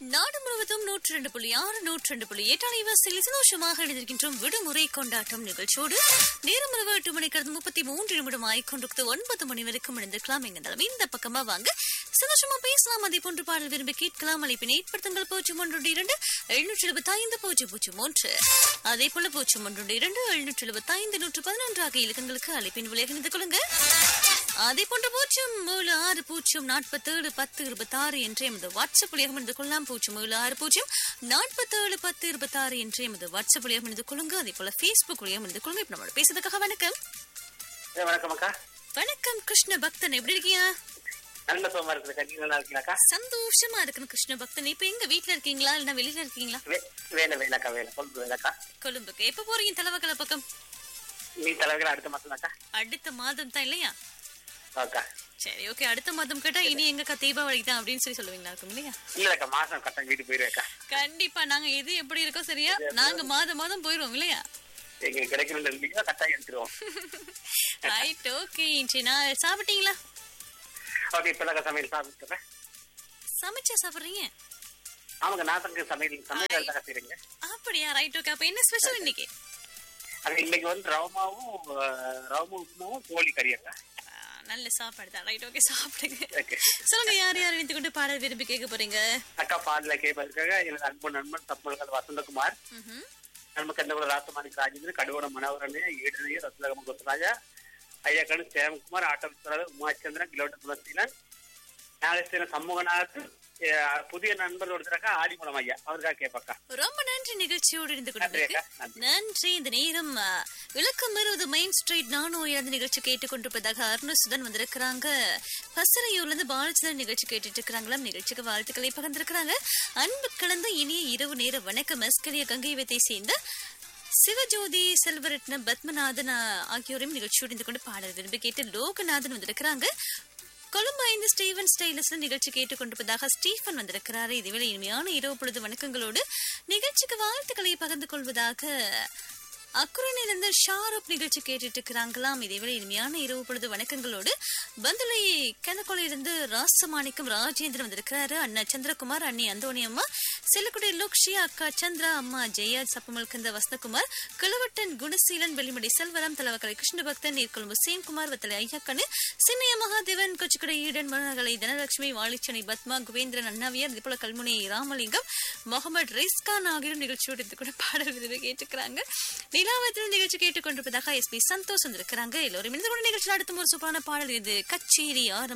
நாடு முழுவதும் நூற்றி ரெண்டு புள்ளி ஆறு நூற்றி ரெண்டு புள்ளி எட்டு அலைவாசியில் சந்தோஷமாக எழுதியிருக்கின்றோம் விடுமுறை கொண்டாட்டம் நிகழ்ச்சியோடு நேரம் இரவு எட்டு மணிக்கிறது முப்பத்தி மூன்று நிமிடம் ஆய்கொண்டிருக்கிறது ஒன்பது மணி வரைக்கும் இணைந்திருக்கலாம் எங்க இந்த பக்கமா வாங்க சந்தோஷமா பேசலாம் அதே போன்று பாடல் விரும்பி கேட்கலாம் அழைப்பினை ஏற்படுத்துங்கள் பூஜ்ஜியம் ஒன்று இரண்டு எழுநூற்றி எழுபத்தி ஐந்து பூஜ்ஜியம் பூஜ்ஜியம் மூன்று அதே போல பூஜ்ஜியம் ஒன்று இரண்டு எழுநூற்றி எழுபத்தி ஐந்து நூற்று பதினொன்று ஆகிய இலக்கங்களுக்கு அழைப்பின் விலையாக இணைந்து கொள்ளுங்க அதே போன்ற பூஜ்ஜியம் ஏழு ஆறு பூஜ்ஜியம் நாற்பத்தேழு பத்து இருபத்தாறு என்ற எமது வாட்ஸ்அப் வழியாக இணைந்து கொள்ளலாம் பூஜ்ஜியம் ஏழு ஆறு பூஜ்ஜியம் நாற்பத்தேழு பத்து இருபத்தாறு என்ற எமது வாட்ஸ்அப் வழியாக இணைந்து கொள்ளுங்க அதே போல ஃபேஸ்புக் வழியாக இணைந்து கொள்ளுங்க இப்ப நம்மளோட பேசுறதுக்காக வணக்கம் ஏ, வணக்கம் அக்கா வணக்கம் கிருஷ்ண பக்தன் எப்படி இருக்கீங்க நல்ல சோமா இருக்குது நீங்க நல்லா இருக்கீங்களாக்கா சந்தோஷமா இருக்கணும் கிருஷ்ண பக்தன் இப்ப எங்க வீட்ல இருக்கீங்களா இல்ல வெளியில இருக்கீங்களா வே- வேலை வேலைக்கா வேலை கொண்டு வேலைக்கா கொழும்புக்கு எப்ப போறீங்க தலைவக்கலை பக்கம் நீ தலைவர்கள் அடுத்த மாசம் தாக்கா அடுத்த மாதம் தான் இல்லையா ஓக்கா சரி ஓகே அடுத்த மாதம் கேட்டா இனி எங்க தீபாவளி தான் அப்படின்னு சொல்லி சொல்லுவீங்களா இருக்கும் இல்லையா இல்லக்கா மாசம் கரெக்டா வீட்டு போயிருவேக்கா கண்டிப்பா நாங்க எது எப்படி இருக்கோ சரியா நாங்க மாதம் மாதம் போயிருவோம் இல்லையா எங்க கிடைக்கணும் இருந்தீங்கன்னா கரெக்டா எடுத்துருவோம் ரைட் ஓகே நான் சாப்பிட்டீங்களா ஓகே இப்பதாக்கா சமையல் சாப்பிட்டுறேன் சமைச்சா சாப்பிடுறீங்க ஆமாங்க நான் தங்க சமையல் சமையல் தாக்கா செய்றீங்க அப்படியா ரைட் ஓகே அப்ப என்ன ஸ்பெஷல் இன்னைக்கு அது இன்னைக்கு வந்து ரவமாவும் அஹ், ரவமும் உப்புமாவும் கோழி கறி அக்கா ஆ, நல்ல சாப்பாடு தான் ரைட் ஓகே சாப்பிடுங்க ஓகே சொல்லுங்க யார் யார் வைத்து கொண்டு பாட விரும்பி கேட்க போறீங்க அக்கா பாடல கேட்பதற்காக எனது அன்பு நண்பன் தப்புகள் வசந்தகுமார் ம்ஹும். நமக்கு எந்த கூட ராசமாணிக்கு ராஜேந்திரன் கடுவோட மனோகரனே ஈடனையே ரத்னகம கொத்தராஜா ஐயாக்கணு சேமகுமார் ஆட்டம் விஸ்வநாதன் உமாச்சந்திரன் கிலோட்ட துளசீலன் நாகஸ்தீன சமூகநாத் அஹ், புதிய நண்பர் ஒருத்தராக்கா ஆதிமலம் ஐயா அவருக்காக கேட்பாக்கா ரொம்ப நன்றி நிகழ்ச்சியோடு இருந்து நன்றி கொண்டிருக்கு அக்கா நன்றி நன்றி இந்த நேரம் ஆ, விளக்கம் இருபது மெயின் ஸ்ட்ரீட் நானும் இழந்த நிகழ்ச்சி கேட்டுக்கொண்டிருப்பதாக அருணசுதன் வந்திருக்கிறாங்க பசறையூர்ல இருந்து பாலச்சந்திரன் நிகழ்ச்சி கேட்டுட்டு இருக்கிறாங்களாம் நிகழ்ச்சிக்கு வாழ்த்துக்களை பகிர்ந்திருக்கிறாங்க அன்பு கலந்த இனிய இரவு நேர வணக்கம் மஸ்கலிய கங்கை வித்தை சேர்ந்த சிவஜோதி செல்வரட்னம் பத்மநாதன் ஆ, ஆகியோரையும் நிகழ்ச்சியோடு இருந்து கொண்டு பாடல் விரும்பி கேட்டு லோகநாதன் வந்திருக்கிறாங்க கொழும்பு ஐந்து ஸ்டீவன் ஸ்டைலஸ் நிகழ்ச்சி கேட்டுக்கொண்டிருப்பதாக ஸ்டீஃபன் வந்திருக்கிறாரு இதுவேளை இனிமையான இரவு பொழுது வணக்கங்களோடு நிகழ்ச்சிக்கு வாழ்த்துக்களை பகிர்ந்து கொள்வதாக அக்குரனிலிருந்து ஷாரூப் நிகழ்ச்சி கேட்டுட்டு இருக்கிறாங்களாம் இதேவேளை இனிமையான இரவு பொழுது வணக்கங்களோடு பந்துளை கனகொலையிலிருந்து ராசமாணிக்கம் ராஜேந்திரன் வந்திருக்கிறாரு அண்ணா சந்திரகுமார் அண்ணி அந்தோணி அம்மா செல்லக்குடி லோக்ஷியா அக்கா சந்திரா அம்மா ஜெயா சப்பமல்கந்த வசந்தகுமார் கிழவட்டன் குணசீலன் வெளிமடி செல்வரம் தலவக்கலை கிருஷ்ணபக்தன் நீர்கொழும்பு சேம்குமார் வத்தலை ஐயாக்கண்ணு சின்னைய மகாதேவன் கொச்சிக்கடை ஈடன் மருணகலை தனலட்சுமி வாழிச்சனை பத்மா குவேந்திரன் அண்ணாவியார் இதுபோல கல்முனை ராமலிங்கம் முகமது ரிஸ்கான் ஆகியோர் நிகழ்ச்சியோடு இருந்து கூட பாடல் விருது கேட்டுக்கிறாங்க நிலாவத்தில் நிகழ்ச்சி கேட்டுக்கொண்டிருப்பதாக எஸ் பி சந்தோஷ் வந்திருக்கிறாங்க எல்லோரும் இந்த கூட நிகழ்ச்சியில் அடுத்த ஒரு சூப்பரான பாடல் இது கச்சேரி ஆரம்பம்